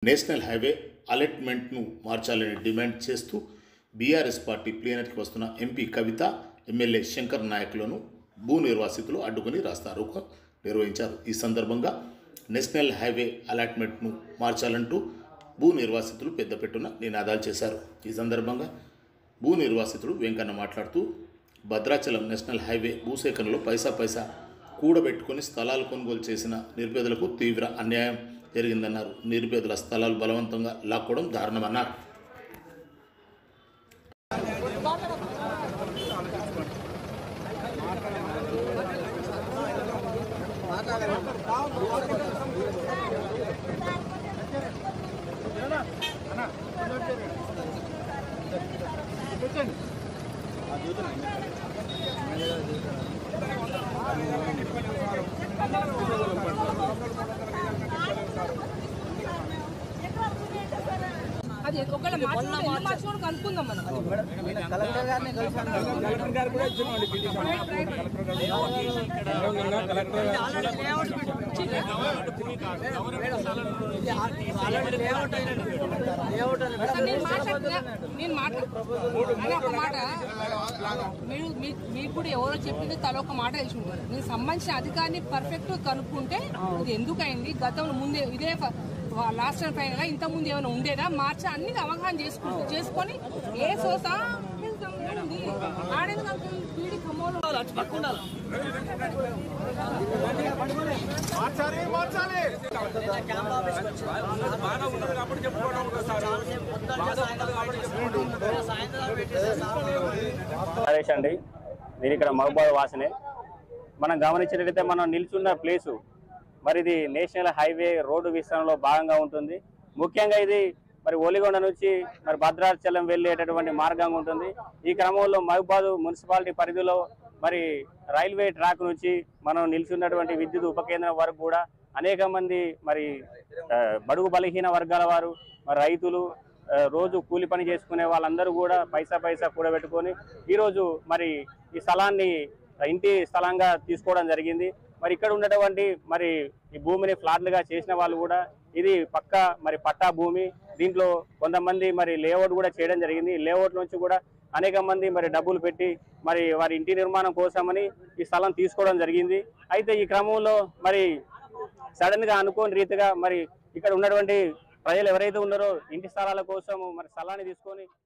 national highway అలాట్మెంట్ను మార్చాలని demand చేస్తూ BRS party ప్లేనర్కి వస్తున్న ఎంపీ కవిత ఎమ్మెల్యే శంకర్ నాయకులను భూ నిర్వాసితులు అడ్డుకుని రాస్తారోకో నిర్వహించారు ఈ సందర్భంగా నేషనల్ హైవే అలాట్మెంట్ను మార్చాలంటూ భూ నిర్వాసితులు పెద్దపెట్టున నినాదాలు చేశారు ఈ సందర్భంగా భూ నిర్వాసితుడు వెంకన్న మాట్లాడుతూ భద్రాచలం నేషనల్ హైవే భూసేకరణలో పైసా పైసా కూడబెట్టుకొని స్థలాలు కొనుగోలు చేసిన నిరుపేదలకు తీవ్ర అన్యాయం జరిగిందన్నారు నిరుపేదల స్థలాలు బలవంతంగా లాక్కోవడం దారుణమన్నారు అది ఒకవేళ మార్చుకుంటే ఎందుకు మార్చుకోవడం కనుక్కుందాం మనం కలెక్టర్ గారిని కలిసాను కలెక్టర్ గారు కూడా ఇచ్చినామండి పిటిషన్ నిన్న కలెక్టర్ గారు అసలు నేను మాట్లాడుతున్నా నేను మాట్లాడు ఒక మాట మీరు మీ- మీకు కూడా ఎవరో చెప్పింది తల ఒక మాట తెలిసి ఉంటారు నేను సంబంధించిన అధికారిని పర్ఫెక్ట్ కనుక్కుంటే ఇది ఎందుకు అయింది గతంలో ముందే ఇదే లాస్ట్ టైం ఫైనల్ ఇంత ముందు ఏమైనా ఉండేదా మార్చి అన్ని అవగాహన చేసుకుంటూ చేసుకొని ఏ సోసా ఆడేది నాకు పీడి ఖమ్మంలో బాగా ఉన్నది కాబట్టి చెప్పుకోవడం ఒకసారి బాగా ఉన్నది కాబట్టి చెప్పుకోవడం సాయంత్రం పెట్టేసి నరేష్ అండి నేను ఇక్కడ మహబూబాద్ వాసనే మనం గమనించినట్లయితే మనం నిల్చున్న ప్లేసు మరి ఇది నేషనల్ హైవే రోడ్డు విస్తరణలో భాగంగా ఉంటుంది ముఖ్యంగా ఇది మరి ఒలిగొండ నుంచి మరి భద్రాచలం వెళ్ళేటటువంటి మార్గంగా ఉంటుంది ఈ క్రమంలో మహబూబాద్ మున్సిపాలిటీ పరిధిలో మరి రైల్వే ట్రాక్ నుంచి మనం నిల్చున్నటువంటి విద్యుత్ ఉప కేంద్రం వరకు కూడా అనేక మంది మరి ఆ, బడుగు బలహీన వర్గాల వారు మరి రైతులు ఆ, రోజు కూలి పని చేసుకునే వాళ్ళందరూ కూడా పైసా పైసా కూడబెట్టుకొని ఈరోజు మరి ఈ స్థలాన్ని ఇంటి స్థలంగా తీసుకోవడం జరిగింది మరి ఇక్కడ ఉన్నటువంటి మరి ఈ భూమిని ఫ్లాట్లుగా చేసిన వాళ్ళు కూడా ఇది పక్క మరి పట్టా భూమి దీంట్లో కొంతమంది మరి లేఅవుట్ కూడా చేయడం జరిగింది లేఅవుట్ నుంచి కూడా అనేక మంది మరి డబ్బులు పెట్టి మరి వారి ఇంటి నిర్మాణం కోసమని ఈ స్థలం తీసుకోవడం జరిగింది అయితే ఈ క్రమంలో మరి సడన్ గా అనుకోని రీతిగా మరి ఇక్కడ ఉన్నటువంటి ప్రజలు ఎవరైతే ఉన్నారో ఇంటి స్థలాల కోసం మరి స్థలాన్ని తీసుకొని